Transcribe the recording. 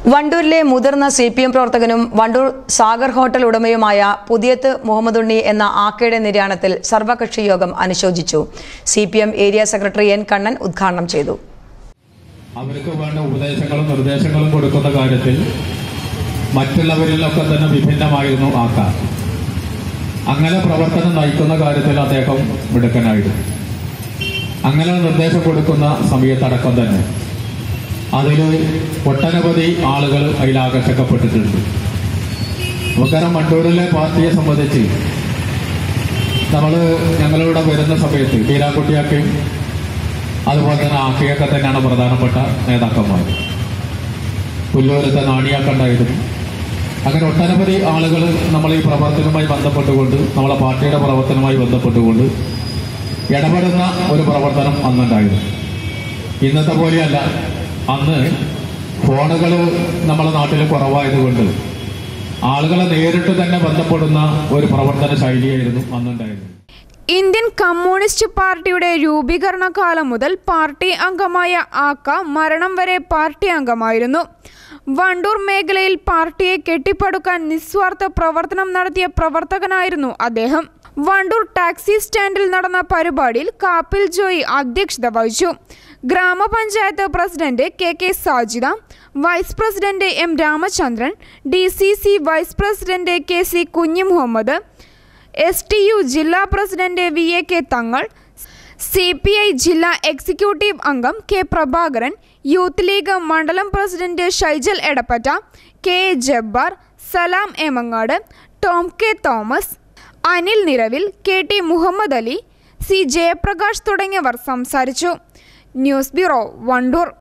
വണ്ടൂരിലെ മുതിർന്ന C P M പ്രവർത്തകനും Wandoor Sagar hotel ഉടമയുമായ പുതിയത്ത് മുഹമ്മദുണ്ണി എന്ന ആക്കയുടെ നിര്യാണത്തിൽ സർവകക്ഷി യോഗം അനുശോചിച്ചു C P M area secretary N Kannan ഉദ്ഘാടനം ചെയ്തു അവർക്ക് വേണ്ട ഉപദേശങ്ങളും നിർദ്ദേശങ്ങളും കൊടുക്കുന്ന കാര്യത്തിൽ മറ്റുള്ളവരിലൊക്കെ തന്നെ വിഭിന്നമായിരുന്നു ആക്കാർ അങ്ങനെ പ്രവർത്തനം നയിക്കുന്ന കാര്യത്തിൽ അദ്ദേഹം മിടുക്കനായിരുന്നു അങ്ങനെ നിർദ്ദേശം കൊടുക്കുന്ന സമയത്തടക്കം തന്നെ അതിൽ ഒട്ടനവധി ആളുകൾ അതിൽ ആകർഷിക്കപ്പെട്ടിട്ടുണ്ട് നമുക്കറിയാം മണ്ടൂരിലെ പാർട്ടിയെ സംബന്ധിച്ച് നമ്മൾ ഞങ്ങളിവിടെ വരുന്ന സമയത്ത് ബീരാക്കുട്ടിയാക്കയും അതുപോലെ തന്നെ ആക്കിയൊക്കെ തന്നെയാണ് പ്രധാനപ്പെട്ട നേതാക്കന്മാർ പുല്ലൂരത്തെ നാണിയാക്ക ഉണ്ടായിരുന്നു അങ്ങനെ ഒട്ടനവധി ആളുകൾ നമ്മൾ ഈ പ്രവർത്തനവുമായി ബന്ധപ്പെട്ടുകൊണ്ട് നമ്മളെ പാർട്ടിയുടെ പ്രവർത്തനവുമായി ബന്ധപ്പെട്ടുകൊണ്ട് ഇടപെടുന്ന ഒരു പ്രവർത്തനം അന്നുണ്ടായിരുന്നു ഇന്നത്തെ പോലെയല്ല അന്ന് ഫോണുകൾ നമ്മുടെ നാട്ടിൽ കുറവായതുകൊണ്ട് ആളുകളെ നേരിട്ട് തന്നെ ബന്ധപ്പെടുന്ന ഒരു പ്രവർത്തന ശൈലിയായിരുന്നു അന്നുണ്ടായിരുന്നത് ഇന്ത്യൻ കമ്മ്യൂണിസ്റ്റ് പാർട്ടിയുടെ രൂപീകരണ കാലം മുതൽ പാർട്ടി അംഗമായ ആക്ക മരണം വരെ പാർട്ടി അംഗമായിരുന്നു വണ്ടൂർ മേഖലയിൽ പാർട്ടിയെ കെട്ടിപ്പടുക്കാൻ നിസ്വാർത്ഥ പ്രവർത്തനം നടത്തിയ പ്രവർത്തകനായിരുന്നു അദ്ദേഹം വണ്ടൂർ ടാക്സി സ്റ്റാൻഡിൽ നടന്ന പരിപാടിയിൽ കാപ്പിൽ ജോയി അധ്യക്ഷത വഹിച്ചു grama panchayat president K K Sajida vice president M Ramachandran D C C vice president K C Kunhi Muhammad S T U ജില്ലാ president V A K Thangal C P I ജില്ലാ എക്സിക്യൂട്ടീവ് അംഗം കെ പ്രഭാകരൻ യൂത്ത് ലീഗ് മണ്ഡലം president Shaijal Edappatta K A Jabbar Salam Emangad Tom K Thomas Anil Niravil K T Muhammad Ali C Jayaprakash തുടങ്ങിയവർ സംസാരിച്ചു news bureau Wandoor